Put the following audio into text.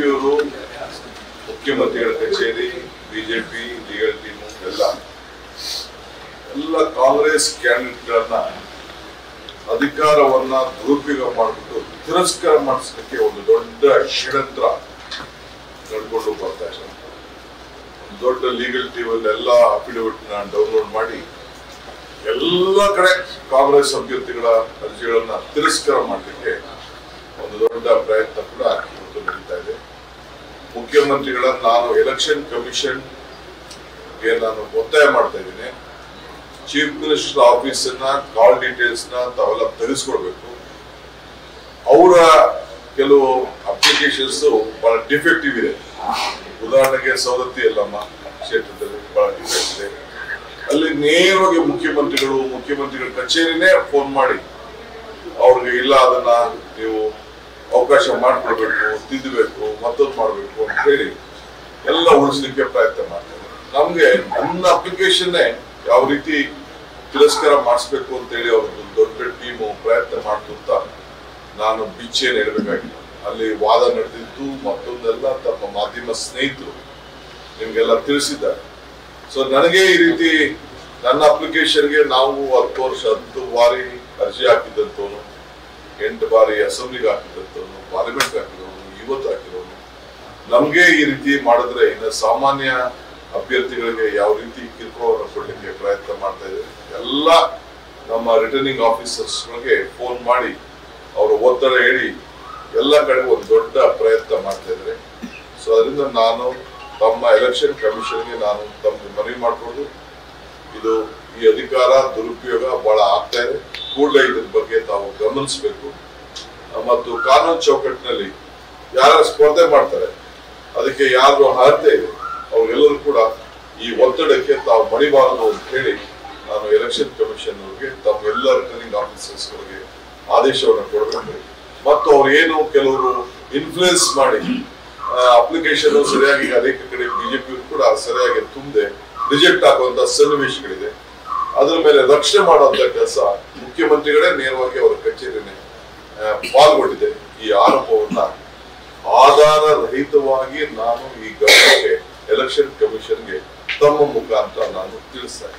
ಬಿಜೆಪಿಯವರು ಮುಖ್ಯಮಂತ್ರಿಗಳ ಕಚೇರಿ ಬಿಜೆಪಿ ಲೀಗಲ್ ಟೀಮು ಎಲ್ಲ ಎಲ್ಲ ಕಾಂಗ್ರೆಸ್ ಕ್ಯಾಂಡಿಡೇಟ್ಗಳನ್ನ ಅಧಿಕಾರವನ್ನ ದುರುಪಯೋಗ ಮಾಡಿಬಿಟ್ಟು ತಿರಸ್ಕಾರ ಮಾಡಿಸಲಿಕ್ಕೆ ಒಂದು ದೊಡ್ಡ ಷಡ್ಯಂತ್ರ ನಡ್ಕೊಂಡು ಬರ್ತಾ ಇದ್ದಾರೆ ಒಂದು ದೊಡ್ಡ ಲೀಗಲ್ ಟೀಮ್ ಎಲ್ಲ ಅಫಿಡವಿಟ್ ನ ಡೌನ್ಲೋಡ್ ಮಾಡಿ ಎಲ್ಲ ಕಡೆ ಕಾಂಗ್ರೆಸ್ ಅಭ್ಯರ್ಥಿಗಳ ಅರ್ಜಿಗಳನ್ನ ತಿರಸ್ಕಾರ ಮಾಡಲಿಕ್ಕೆ ಒಂದು ದೊಡ್ಡ ಪ್ರಯತ್ನ ಕೂಡ ಇವತ್ತು ನಡೀತಾ ಇದೆ ಮುಖ್ಯಮಂತ್ರಿಗಳನ್ನ ನಾನು ಎಲೆಕ್ಷನ್ ಕಮಿಷನ್ ಗೆ ನಾನು ಒತ್ತಾಯ ಮಾಡ್ತಾ ಇದ್ದೀನಿ ಚೀಫ್ ಮಿನಿಸ್ಟರ್ ಆಫೀಸ್ ನ ಕಾಲ್ ಡೀಟೇಲ್ಸ್ ನ ತಾವೆಲ್ಲ ತೆಗೆಸ್ಕೊಡ್ಬೇಕು ಅವರ ಕೆಲವು ಅಪ್ಲಿಕೇಶನ್ಸ್ ಬಹಳ ಡಿಫೆಕ್ಟಿವ್ ಇದೆ ಉದಾಹರಣೆಗೆ ಸವದತ್ತಿ ಯಲ್ಲಮ್ಮ ಕ್ಷೇತ್ರದಲ್ಲಿ ಬಹಳ ಡಿಫೆಕ್ಟ್ ಇದೆ ಅಲ್ಲಿ ನೇರವಾಗಿ ಮುಖ್ಯಮಂತ್ರಿಗಳು ಮುಖ್ಯಮಂತ್ರಿಗಳ ಕಚೇರಿನೇ ಫೋನ್ ಮಾಡಿ ಅವ್ರಿಗೆ ಇಲ್ಲ ಅದನ್ನ ನೀವು ಅವಕಾಶ ಮಾಡ್ಕೊಡ್ಬೇಕು ತಿದ್ದಬೇಕು ಮತ್ತೊಂದು ಮಾಡ್ಬೇಕು ಅಂತ ಹೇಳಿ ಎಲ್ಲ ಉಳಿಸ್ಲಿಕ್ಕೆ ಪ್ರಯತ್ನ ಮಾಡ್ತಾರೆ ನಮ್ಗೆ ನನ್ನ ಅಪ್ಲಿಕೇಶನ್ನೇ ಯಾವ ರೀತಿ ತಿರಸ್ಕಾರ ಮಾಡಿಸ್ಬೇಕು ಅಂತ ಹೇಳಿ ಅವ್ರದ್ದು ದೊಡ್ಡ ಟೀಮು ಪ್ರಯತ್ನ ಮಾಡ್ತು ಅಂತ ನಾನು ಬಿಚ್ಚೇನು ಹೇಳ್ಬೇಕಾಗಿಲ್ಲ ಅಲ್ಲಿ ವಾದ ನಡೆದಿದ್ದು ಮತ್ತೊಂದೆಲ್ಲ ತಮ್ಮ ಮಾಧ್ಯಮ ಸ್ನೇಹಿತರು ನಿಮ್ಗೆಲ್ಲ ತಿಳಿಸಿದ್ದಾರೆ ಸೊ ನನಗೆ ಈ ರೀತಿ ನನ್ನ ಅಪ್ಲಿಕೇಶನ್ಗೆ ನಾವು ಹತ್ತು ವರ್ಷ ಹತ್ತು ಬಾರಿ ಅರ್ಜಿ ಹಾಕಿದಂತವನು ಎಂಟು ಬಾರಿ ಅಸೆಂಬ್ಲಿಗೆ ಹಾಕಿದಂತವನು ಪಾರ್ಲಿಮೆಂಟ್ ಹಾಕಿದವನು ಇವತ್ತು ಹಾಕಿದವನು ನಮ್ಗೆ ಈ ರೀತಿ ಮಾಡಿದ್ರೆ ಇನ್ನು ಸಾಮಾನ್ಯ ಅಭ್ಯರ್ಥಿಗಳಿಗೆ ಯಾವ ರೀತಿ ಕಿರುಕುಳವನ್ನು ಕೊಡ್ಲಿಕ್ಕೆ ಪ್ರಯತ್ನ ಮಾಡ್ತಾ ಇದ್ದಾರೆ ಎಲ್ಲ ನಮ್ಮ ರಿಟರ್ನಿಂಗ್ ಆಫೀಸರ್ಸ್ಗಳಿಗೆ ಫೋನ್ ಮಾಡಿ ಅವರ ಒತ್ತಡ ಹೇಳಿ ಎಲ್ಲ ಕಡೆ ಒಂದು ದೊಡ್ಡ ಪ್ರಯತ್ನ ಮಾಡ್ತಾ ಇದ್ದಾರೆ ಸೊ ಅದರಿಂದ ನಾನು ತಮ್ಮ ಎಲೆಕ್ಷನ್ ಕಮಿಷನ್ಗೆ ನಾನು ತಮ್ಮ ಮನವಿ ಮಾಡ್ಕೊಳ್ಳೋದು ಇದು ಈ ಅಧಿಕಾರ ದುರುಪಯೋಗ ಬಹಳ ಆಗ್ತಾ ಇದೆ ಕೂಡಲೇ ಇದ್ರ ಬಗ್ಗೆ ತಾವು ಗಮನಿಸಬೇಕು ಮತ್ತು ಕಾನೂನು ಚೌಕಟ್ಟಿನಲ್ಲಿ ಯಾರ ಸ್ಪರ್ಧೆ ಮಾಡ್ತಾರೆ ಅದಕ್ಕೆ ಯಾರು ಅರ್ಹತೆ ಇದೆ ಅವರೆಲ್ಲರೂ ಕೂಡ ಈ ಒತ್ತಡಕ್ಕೆ ತಾವು ಮಣಿಬಾರದು ಅಂತ ಹೇಳಿ ನಾನು ಎಲೆಕ್ಷನ್ ಕಮಿಷನ್ ಅವರಿಗೆ ತಮ್ಮ ಎಲ್ಲ ರಿಟರ್ನಿಂಗ್ ಆಫೀಸರ್ಸ್ ಅವರಿಗೆ ಆದೇಶವನ್ನು ಕೊಡಬೇಕು ಮತ್ತು ಅವ್ರು ಏನು ಕೆಲವರು ಇನ್ಫ್ಲೂಯೆನ್ಸ್ ಮಾಡಿ ಅಪ್ಲಿಕೇಶನ್ ಸರಿಯಾಗಿ ಅನೇಕ ಕಡೆ ಬಿಜೆಪಿ ಕೂಡ ಸರಿಯಾಗಿ ತುಂಬದೆ ರಿಜೆಕ್ಟ್ ಆಗುವಂತ ಸನ್ನಿವೇಶಗಳಿದೆ ಅದರ ಮೇಲೆ ರಕ್ಷಣೆ ಮಾಡುವಂತ ಕೆಲಸ ಮುಖ್ಯಮಂತ್ರಿಗಳೇ ನೇರವಾಗಿ ಅವರ ಕಚೇರಿನೇ ಆ, ಪಾಲ್ಗೊಂಡಿದೆ ಈ ಆರೋಪವನ್ನ ಆಧಾರ ರಹಿತವಾಗಿ ನಾನು ಈ ಗಮನಕ್ಕೆ ಎಲೆಕ್ಷನ್ ಕಮಿಷನ್ಗೆ ತಮ್ಮ ಮುಖಾಂತರ ನಾನು ತಿಳಿಸ್ತೇನೆ